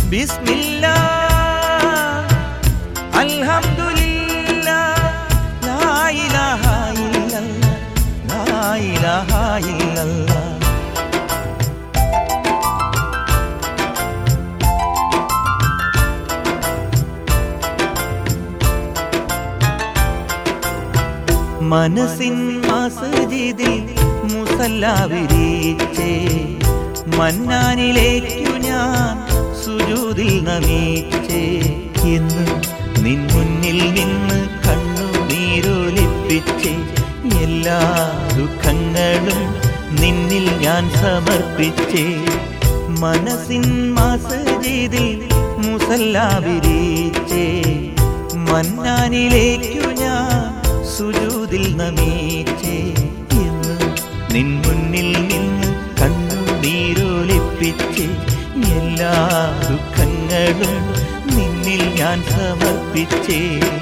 ബിസ്മില്ലാ അൽഹംദുലില്ലാ ലാ ഇലാഹ ഇല്ലല്ലാ ലാ ഇലാഹ ഇല്ലല്ലാ മനസ്സിൻ മസജിദിൽ മുസല്ല വിരിച്ചേ മന്നാനിലേക്കു ഞാൻ സുജൂതിൽ നമിച്ചേ ഇന്ന് നിൻ മുന്നിൽ നിന്ന് കണ്ണുനീരൊലിപ്പിച്ചേ എല്ലാ ദുഃഖങ്ങളും നിന്നിൽ ഞാൻ സമർപ്പിച്ചേ മനസ്സിൻ മസജിദിൽ മുസല്ല വിരിച്ചേ മന്നാനിലേക്കു ഞാൻ സുജൂതിൽ നമീച്ചേ എന്ന് നിൻ മുന്നിൽ നിന്ന് കണ്ണുനീരൊലിപ്പിച്ച് എല്ലാ ദുഃഖങ്ങളും നിന്നിൽ ഞാൻ സമർപ്പിച്ചേ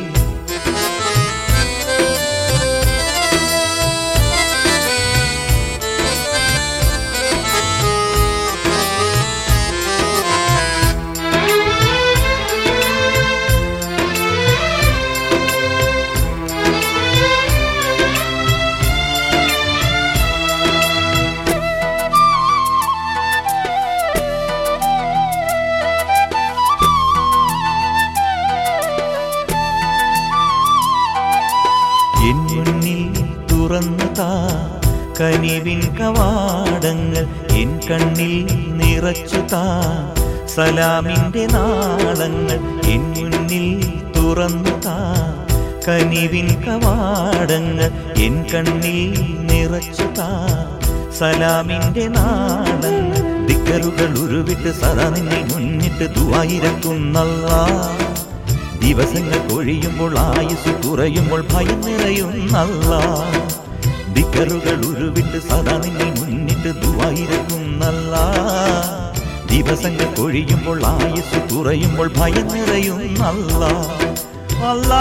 എൻ മുന്നിൽ തുറന്നു താ കനിവിൻ കവാടങ്ങൾ എൻ കണ്ണിൽ നിറച്ചു താ സലാമിന്റെ നാളങ്ങൾ എൻ മുന്നിൽ തുറന്നു താ കനിവിൻ കവാടങ്ങൾ എൻ കണ്ണിൽ നിറച്ചു താ സലാമിന്റെ നാളങ്ങൾ ദിക്കറുകൾ ഉരുവിട്ട് സദാ നിന്നെ മുന്നിട്ട് ദുവായിരക്കുന്നല്ലാ ദിവസങ്ങൾ കൊഴിയുമ്പോൾ ആയുസ് കുറയുമ്പോൾ ഭയം നിറയുന്നല്ല ദിക്കറുകൾ ഉരുവിട്ട് സദാ നിന്നെ മുന്നിട്ട് ദുവായിരിക്കുന്നല്ല ദിവസങ്ങൾ കൊഴിയുമ്പോൾ ആയുസ് കുറയുമ്പോൾ ഭയം നിറയുന്നല്ല അല്ലാ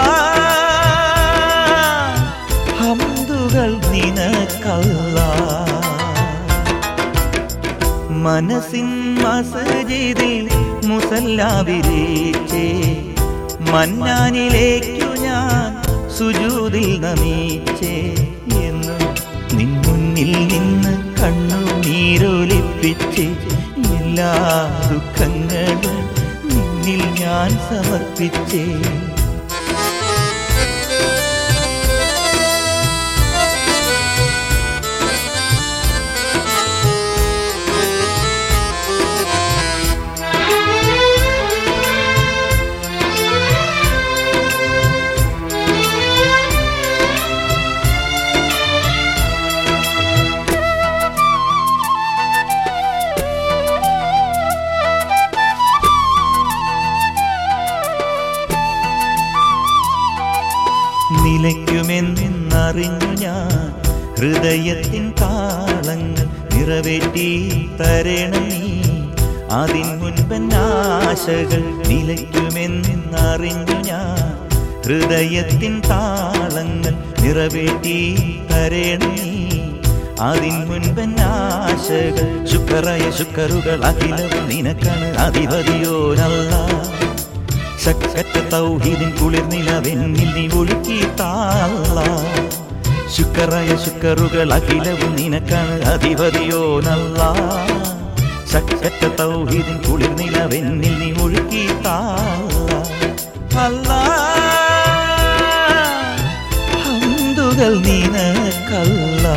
ഹംദുകൾ നിനക്കല്ല മനസ്സിൻ മസജിദിൽ മുസല്ല വിരിച്ചേ മന്നാനിലേക്കു ഞാൻ സുജൂതിൽ നമിച്ചേ എന്ന് നിൻ മുന്നിൽ നിന്ന് കണ്ണുനീരൊലിപ്പിച്ച് എല്ലാ ദുഃഖങ്ങളും നിന്നിൽ ഞാൻ സമർപ്പിച്ചേ നിലയ്ക്കുമെന്നറിഞ്ഞു ഞാൻ ഹൃദയത്തിൻ താളങ്ങൾ നിറവേറ്റി തരണം നീ അതിൻ മുൻപൻ ആശകൾ നിലയ്ക്കുമെന്നറിഞ്ഞു ഞാൻ ഹൃദയത്തിൻ താളങ്ങൾ നിറവേറ്റി തരണം നീ അതിൻ മുൻപൻ ആശകൾ ശുക്രായ ശുക്രുകൾ അഖിലവും നിനക്കാണ് അധിപതിയോരല്ല ശക്കറ്റ തൗഹീദിൻ കുളിർനിലവെന്നിൽ നീ ഒഴുക്കി താള ശുക്രായ ശുക്രുകൾ അഖിലവും നിനക്കാണ് അധിപതിയോ നല്ല ശക്കറ്റ തൗഹീദിൻ കുളിർനിലവെന്നിൽ നീ ഒഴുക്കി താള അല്ലാ ഹന്തുകൾ നിനക്കല്ല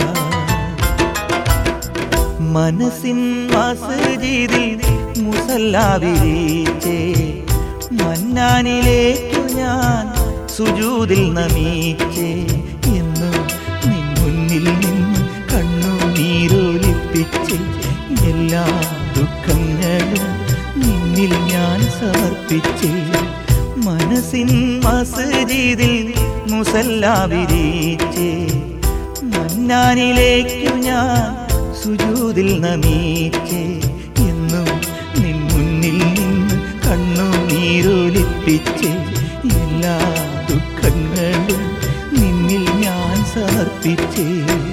മനസ്സിൻ മസജിദിൽ മുസല്ല വിരിച്ചേ മന്നാനിലേക്കു ഞാൻ സുജൂതിൽ നമിച്ചേ എന്നു നിൻ മുന്നിൽ നിന്ന് കണ്ണുനീരൊലിപ്പിച്ച് എല്ലാ ദുഃഖങ്ങളും നിന്നിൽ ഞാൻ സമർപ്പിച്ചേ മനസ്സിൻ മസജിദിൽ മുസല്ല വിരിച്ചേ മന്നാനിലേക്കു ഞാൻ സുജൂതിൽ നമിച്ചേ എന്നും നിൻ മുന്നിൽ നിന്ന് കണ്ണുനീരൊലിപ്പിച്ച് എല്ലാ ദുഃഖങ്ങളും നിന്നിൽ ഞാൻ സമർപ്പിച്ചേ